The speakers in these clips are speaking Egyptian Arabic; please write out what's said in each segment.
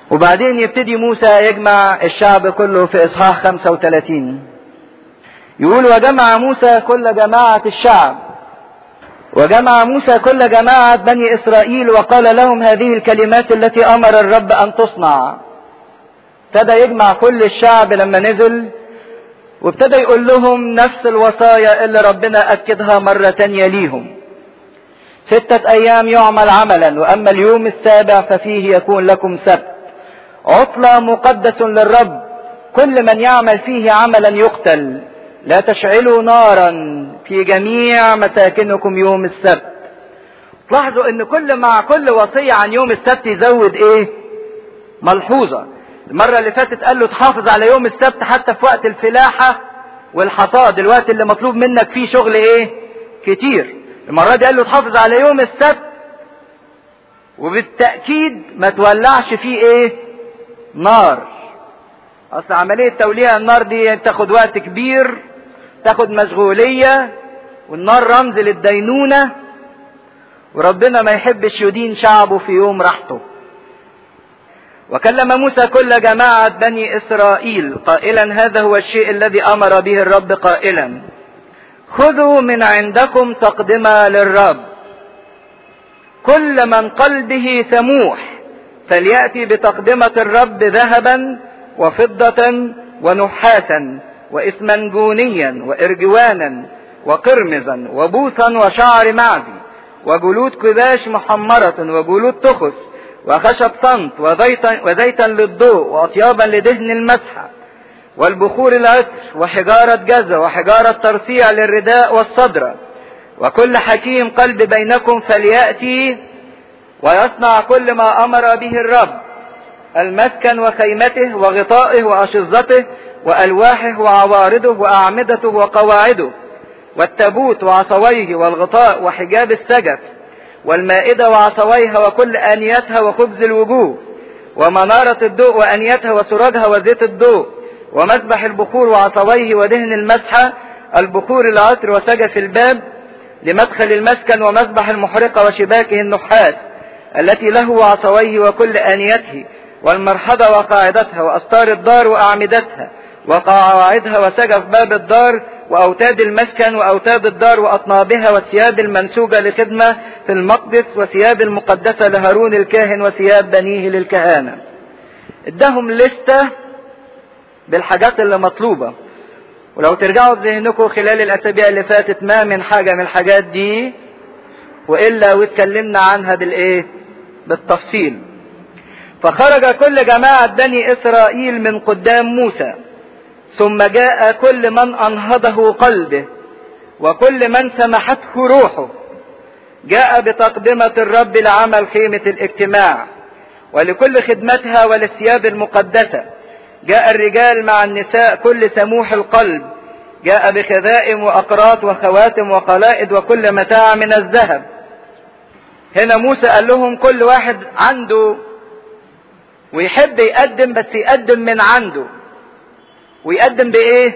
وبعدين يبتدي موسى يجمع الشعب كله في إصحاح 35 يقول وجمع موسى كل جماعة الشعب وجمع موسى كل جماعة بني إسرائيل وقال لهم هذه الكلمات التي أمر الرب أن تصنع ابتدى يجمع كل الشعب لما نزل وابتدى يقول لهم نفس الوصايا اللي ربنا أكدها مرة تانية ليهم ستة أيام يعمل عملا وأما اليوم السابع ففيه يكون لكم سبت عطلة مقدس للرب كل من يعمل فيه عملا يقتل لا تشعلوا نارا في جميع مساكنكم يوم السبت تلاحظوا ان كل مع كل وصية عن يوم السبت يزود ايه ملحوظة المرة اللي فاتت قال له تحافظ على يوم السبت حتى في وقت الفلاحة والحصاد الوقت اللي مطلوب منك فيه شغل ايه كتير المرة دي قال له تحافظ على يوم السبت وبالتأكيد ما تولعش فيه ايه نار اصل عملية توليع النار دي تاخد وقت كبير تاخد مشغولية والنار رمز للدينونة وربنا ما يحبش يدين شعبه في يوم راحته وكلم موسى كل جماعة بني إسرائيل قائلا هذا هو الشيء الذي أمر به الرب قائلا خذوا من عندكم تقدمة للرب كل من قلبه سموح فليأتي بتقدمة الرب ذهبا وفضة ونحاسا وإسمنجونيا وإرجوانا وقرمزا وبوسا وشعر معزي وجلود كباش محمرة وجلود تخس وخشب صمت وزيتا, وزيتا للضوء وأطيابا لدهن المسحة والبخور العطر وحجارة جزة وحجارة ترصيع للرداء والصدرة وكل حكيم قلب بينكم فليأتي ويصنع كل ما أمر به الرب المسكن وخيمته وغطائه وأشظته وألواحه وعوارضه وأعمدته وقواعده والتابوت وعصويه والغطاء وحجاب السجف والمائدة وعصويها وكل آنيتها وخبز الوجوه ومنارة الضوء وأنيتها وسراجها وزيت الضوء ومذبح البخور وعصويه ودهن المسحة البخور العطر وسجف الباب لمدخل المسكن ومذبح المحرقة وشباكه النحاس التي له وعصويه وكل آنيته والمرحضة وقاعدتها وأستار الدار وأعمدتها وقواعدها وسجف باب الدار وأوتاد المسكن وأوتاد الدار وأطنابها والثياب المنسوجة لخدمة في المقدس وثياب المقدسة لهارون الكاهن وثياب بنيه للكهانة ادهم لستة بالحاجات اللي مطلوبة ولو ترجعوا بذهنكم خلال الأسابيع اللي فاتت ما من حاجة من الحاجات دي وإلا واتكلمنا عنها بالإيه بالتفصيل فخرج كل جماعة بني إسرائيل من قدام موسى ثم جاء كل من أنهضه قلبه وكل من سمحته روحه جاء بتقدمة الرب لعمل خيمة الاجتماع ولكل خدمتها وللثياب المقدسة جاء الرجال مع النساء كل سموح القلب جاء بخذائم وأقراط وخواتم وقلائد وكل متاع من الذهب هنا موسى قال لهم كل واحد عنده ويحب يقدم بس يقدم من عنده ويقدم بايه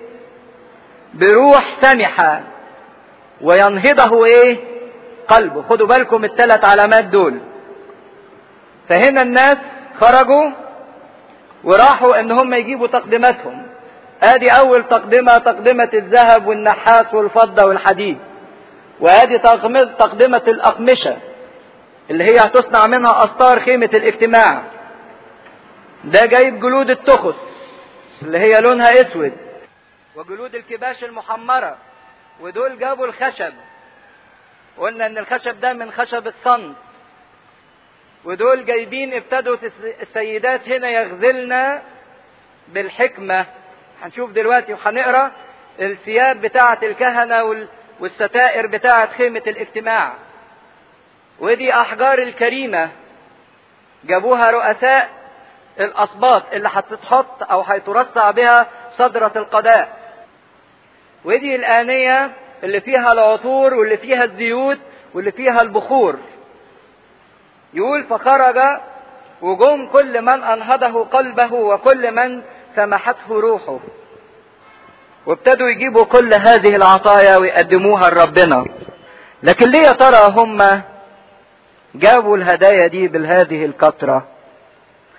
بروح سمحة وينهضه ايه قلبه خدوا بالكم الثلاث علامات دول فهنا الناس خرجوا وراحوا ان هم يجيبوا تقدماتهم ادي اول تقدمة تقدمة الذهب والنحاس والفضة والحديد وادي تقدمة الاقمشة اللي هي هتصنع منها استار خيمة الاجتماع ده جايب جلود التخس اللي هي لونها اسود وجلود الكباش المحمرة ودول جابوا الخشب قلنا ان الخشب ده من خشب الصند ودول جايبين ابتدوا السيدات هنا يغزلنا بالحكمة هنشوف دلوقتي وهنقرا الثياب بتاعة الكهنة والستائر بتاعة خيمة الاجتماع ودي أحجار الكريمة جابوها رؤساء الأسباط اللي هتتحط أو هيترصع بها صدرة القضاء ودي الآنية اللي فيها العطور واللي فيها الزيوت واللي فيها البخور يقول فخرج وجم كل من أنهضه قلبه وكل من سمحته روحه وابتدوا يجيبوا كل هذه العطايا ويقدموها لربنا لكن ليه يا ترى هم جابوا الهدايا دي بهذه الكثرة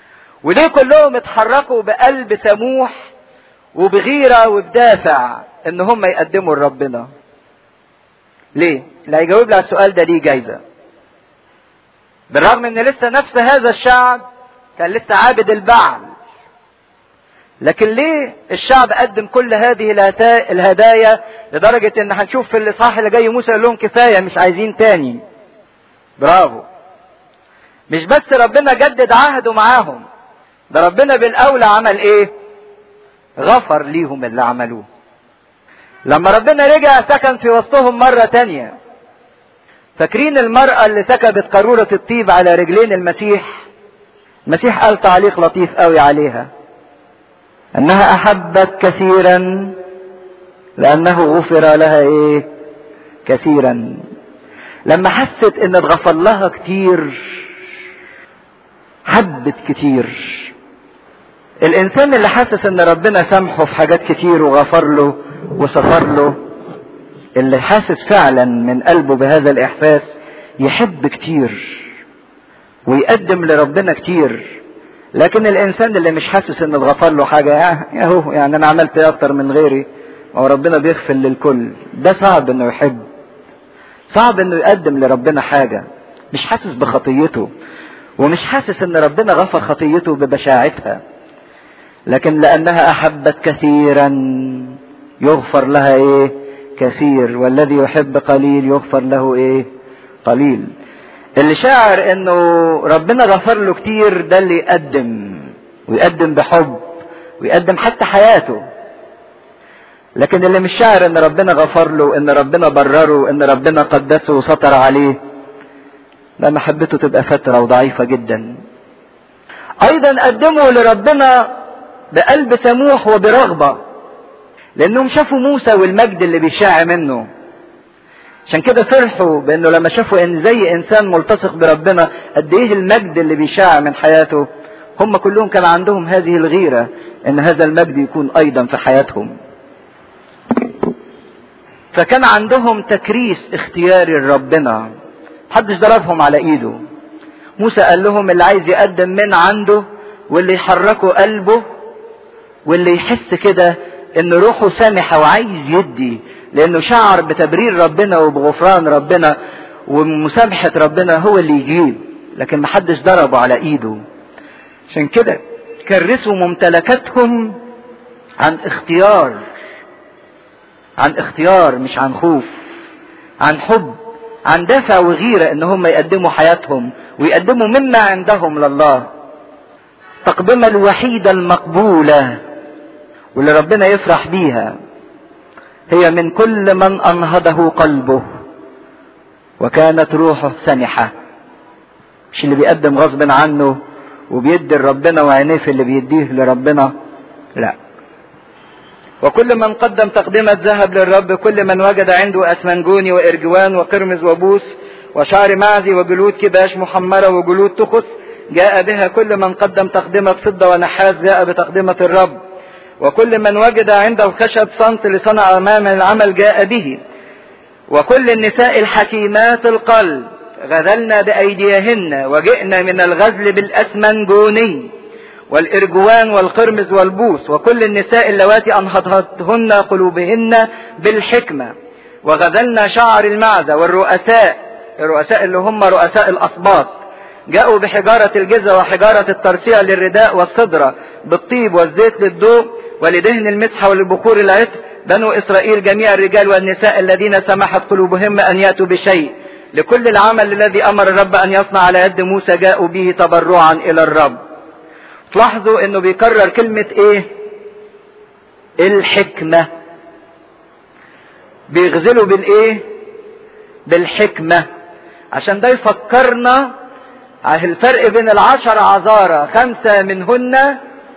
وليه كلهم اتحركوا بقلب سموح وبغيرة وبدافع ان هم يقدموا لربنا ليه اللي هيجاوب لي على السؤال ده ليه جايزة بالرغم ان لسه نفس هذا الشعب كان لسه عابد البعل لكن ليه الشعب قدم كل هذه الهدايا لدرجة ان هنشوف في الاصحاح اللي جاي موسى يقول لهم كفاية مش عايزين تاني برافو مش بس ربنا جدد عهده معاهم ده ربنا بالاولى عمل ايه غفر ليهم اللي عملوه لما ربنا رجع سكن في وسطهم مرة تانية فاكرين المرأة اللي سكبت قارورة الطيب على رجلين المسيح المسيح قال تعليق لطيف قوي عليها انها احبت كثيرا لانه غفر لها ايه كثيرا لما حست ان اتغفر لها كتير حبت كتير الانسان اللي حاسس ان ربنا سامحه في حاجات كتير وغفر له وسفر له اللي حاسس فعلا من قلبه بهذا الاحساس يحب كتير ويقدم لربنا كتير لكن الانسان اللي مش حاسس ان اتغفر له حاجه اهو يعني انا عملت ايه اكتر من غيري هو ربنا بيغفر للكل ده صعب انه يحب صعب انه يقدم لربنا حاجه مش حاسس بخطيته ومش حاسس ان ربنا غفر خطيته ببشاعتها لكن لانها احبت كثيرا يغفر لها ايه كثير والذي يحب قليل يغفر له ايه قليل اللي شاعر انه ربنا غفر له كتير ده اللي يقدم ويقدم بحب ويقدم حتى حياته لكن اللي مش شاعر ان ربنا غفر له ان ربنا برره ان ربنا قدسه وسطر عليه لا محبته تبقى فترة وضعيفة جدا ايضا قدموا لربنا بقلب سموح وبرغبة لانهم شافوا موسى والمجد اللي بيشاع منه عشان كده فرحوا بانه لما شافوا ان زي انسان ملتصق بربنا قد ايه المجد اللي بيشاع من حياته هم كلهم كان عندهم هذه الغيرة ان هذا المجد يكون ايضا في حياتهم فكان عندهم تكريس اختياري لربنا محدش ضربهم على ايده موسى قال لهم اللي عايز يقدم من عنده واللي يحركه قلبه واللي يحس كده ان روحه سامحة وعايز يدي لانه شعر بتبرير ربنا وبغفران ربنا ومسامحة ربنا هو اللي يجيب لكن محدش ضربه على ايده عشان كده كرسوا ممتلكاتهم عن اختيار عن اختيار مش عن خوف عن حب عن دافع وغيرة ان هم يقدموا حياتهم ويقدموا مما عندهم لله التقدمة الوحيدة المقبولة واللي ربنا يفرح بيها هي من كل من انهضه قلبه وكانت روحه سنحة مش اللي بيقدم غصب عنه وبيدي لربنا وعينيه في اللي بيديه لربنا لا وكل من قدم تقدمة ذهب للرب كل من وجد عنده أسمنجوني وإرجوان وقرمز وبوس وشعر معزي وجلود كباش محمرة وجلود تخس جاء بها كل من قدم تقدمة فضة ونحاس جاء بتقدمة الرب وكل من وجد عنده خشب صمت لصنع أمام العمل جاء به وكل النساء الحكيمات القلب غزلنا بأيديهن وجئنا من الغزل بالأسمنجوني والإرجوان والقرمز والبوس وكل النساء اللواتي أنهضتهن قلوبهن بالحكمة وغزلنا شعر المعزة والرؤساء الرؤساء اللي هم رؤساء الأسباط جاءوا بحجارة الجزة وحجارة الترسيع للرداء والصدرة بالطيب والزيت للضوء ولدهن المسحة ولبخور العطر بنو إسرائيل جميع الرجال والنساء الذين سمحت قلوبهم أن يأتوا بشيء لكل العمل الذي أمر الرب أن يصنع على يد موسى جاءوا به تبرعا إلى الرب تلاحظوا انه بيكرر كلمة ايه الحكمة بيغزلوا بالايه بالحكمة عشان ده يفكرنا على الفرق بين العشر عذارى خمسة منهن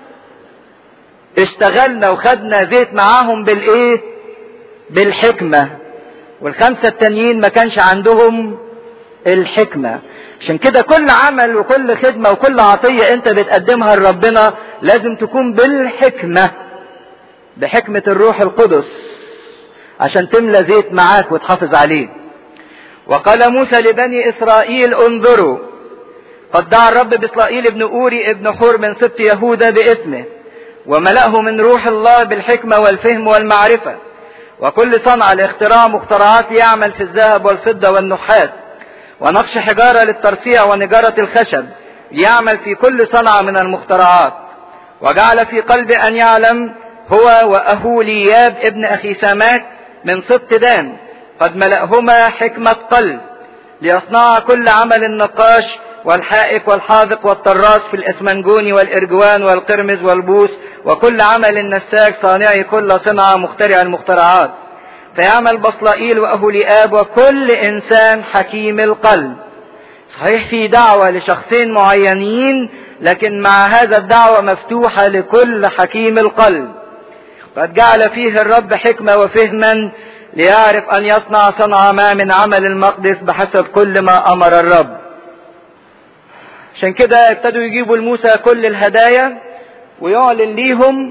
اشتغلنا وخدنا زيت معاهم بالايه بالحكمة والخمسة التانيين ما كانش عندهم الحكمة عشان كده كل عمل وكل خدمة وكل عطية انت بتقدمها لربنا لازم تكون بالحكمة بحكمة الروح القدس عشان تملى زيت معاك وتحافظ عليه وقال موسى لبني اسرائيل انظروا قد دعا الرب بإسرائيل ابن أوري ابن حور من سبط يهوذا باسمه وملأه من روح الله بالحكمة والفهم والمعرفة وكل صنعة لاختراع مخترعات يعمل في الذهب والفضة والنحاس ونقش حجارة للترصيع ونجارة الخشب يعمل في كل صنعة من المخترعات وجعل في قلبي أن يعلم هو وأهولياب ابن أخي ساماك من سبط دان قد ملأهما حكمة قلب ليصنع كل عمل النقاش والحائك والحاذق والطراس في الاسمنجوني والارجوان والقرمز والبوس وكل عمل النساج صانعي كل صنعة مخترع المخترعات فيعمل بصلائيل وأهوليآب وكل إنسان حكيم القلب صحيح في دعوة لشخصين معينين لكن مع هذا الدعوة مفتوحة لكل حكيم القلب قد جعل فيه الرب حكمة وفهما ليعرف أن يصنع صنع ما من عمل المقدس بحسب كل ما أمر الرب عشان كده ابتدوا يجيبوا لموسى كل الهدايا ويعلن ليهم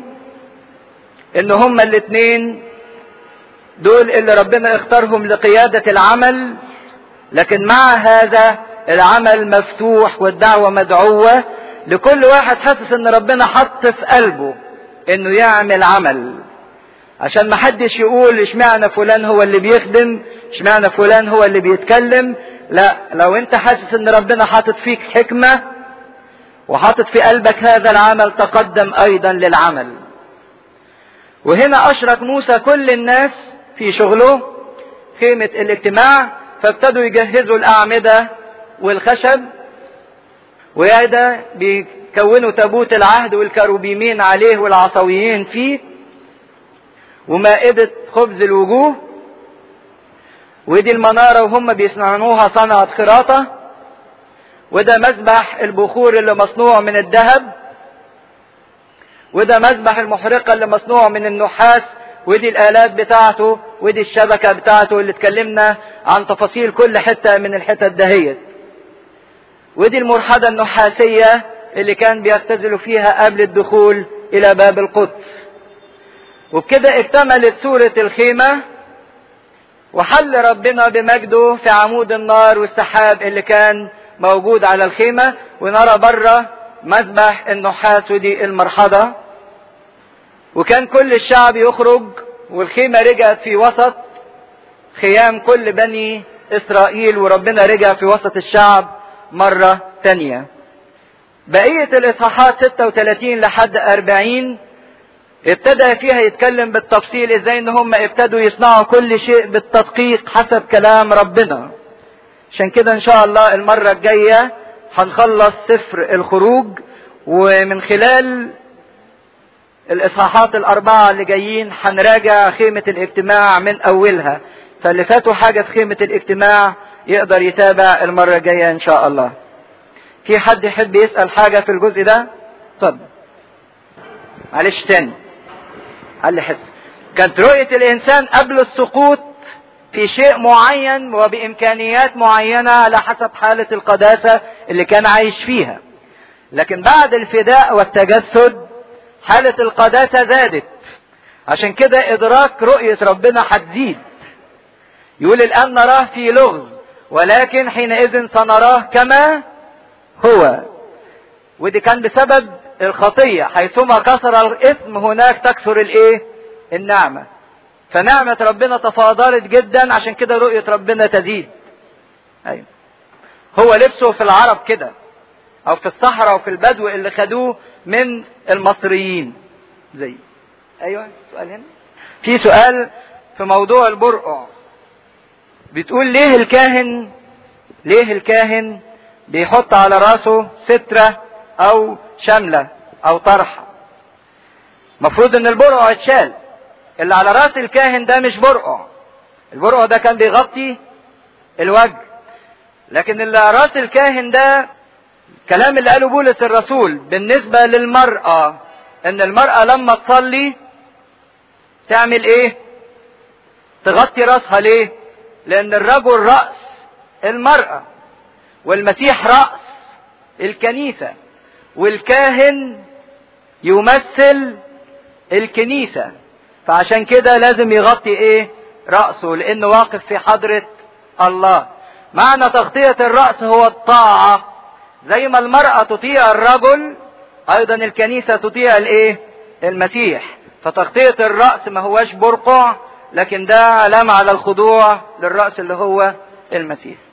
ان هما الاثنين دول اللي ربنا اختارهم لقيادة العمل لكن مع هذا العمل مفتوح والدعوة مدعوة لكل واحد حاسس ان ربنا حط في قلبه انه يعمل عمل عشان ما حدش يقول اشمعنى فلان هو اللي بيخدم اشمعنى فلان هو اللي بيتكلم لا لو انت حاسس ان ربنا حاطط فيك حكمة وحاطط في قلبك هذا العمل تقدم ايضا للعمل وهنا اشرك موسى كل الناس في شغله خيمة الاجتماع فابتدوا يجهزوا الاعمدة والخشب وهذا بيكونوا تابوت العهد والكروبيمين عليه والعصويين فيه ومائدة خبز الوجوه ودي المنارة وهم بيصنعوها صنعة خراطة وده مذبح البخور اللي مصنوع من الذهب وده مذبح المحرقة اللي مصنوع من النحاس ودي الآلات بتاعته ودي الشبكة بتاعته اللي اتكلمنا عن تفاصيل كل حتة من الحتت دهيت ودي المرحضة النحاسية اللي كان بيختزلوا فيها قبل الدخول إلى باب القدس وبكده اكتملت سورة الخيمة وحل ربنا بمجده في عمود النار والسحاب اللي كان موجود على الخيمة ونرى بره مذبح النحاس ودي المرحضة وكان كل الشعب يخرج والخيمة رجعت في وسط خيام كل بني إسرائيل وربنا رجع في وسط الشعب مرة تانية بقية الإصحاحات 36 لحد 40 ابتدى فيها يتكلم بالتفصيل ازاي ان هم ابتدوا يصنعوا كل شيء بالتدقيق حسب كلام ربنا عشان كده ان شاء الله المرة الجاية هنخلص سفر الخروج ومن خلال الاصحاحات الاربعة اللي جايين هنراجع خيمة الاجتماع من اولها فاللي فاتوا حاجة في خيمة الاجتماع يقدر يتابع المرة الجاية ان شاء الله في حد يحب يسأل حاجة في الجزء ده اتفضل معلش تاني قال لي حس كانت رؤية الإنسان قبل السقوط في شيء معين وبإمكانيات معينة على حسب حالة القداسة اللي كان عايش فيها لكن بعد الفداء والتجسد حالة القداسة زادت عشان كده إدراك رؤية ربنا هتزيد يقول الآن نراه في لغز ولكن حينئذ سنراه كما هو ودي كان بسبب الخطية حيثما كثر الإثم هناك تكثر الإيه؟ النعمة. فنعمة ربنا تفاضلت جدا عشان كده رؤية ربنا تزيد. أيوة. هو لبسه في العرب كده أو في الصحراء وفي البدو اللي خدوه من المصريين. زي. أيوة سؤال هنا. في سؤال في موضوع البرقع. بتقول ليه الكاهن ليه الكاهن بيحط على راسه سترة أو شملة او طرحة مفروض ان البرقع اتشال اللي على راس الكاهن ده مش برقع البرقع ده كان بيغطي الوجه لكن اللي على راس الكاهن ده الكلام اللي قاله بولس الرسول بالنسبة للمرأة ان المرأة لما تصلي تعمل ايه تغطي راسها ليه لان الرجل رأس المرأة والمسيح رأس الكنيسة والكاهن يمثل الكنيسة فعشان كده لازم يغطي ايه رأسه لانه واقف في حضرة الله معنى تغطية الرأس هو الطاعة زي ما المرأة تطيع الرجل ايضا الكنيسة تطيع الايه المسيح فتغطية الرأس ما هواش برقع لكن ده علامة على الخضوع للرأس اللي هو المسيح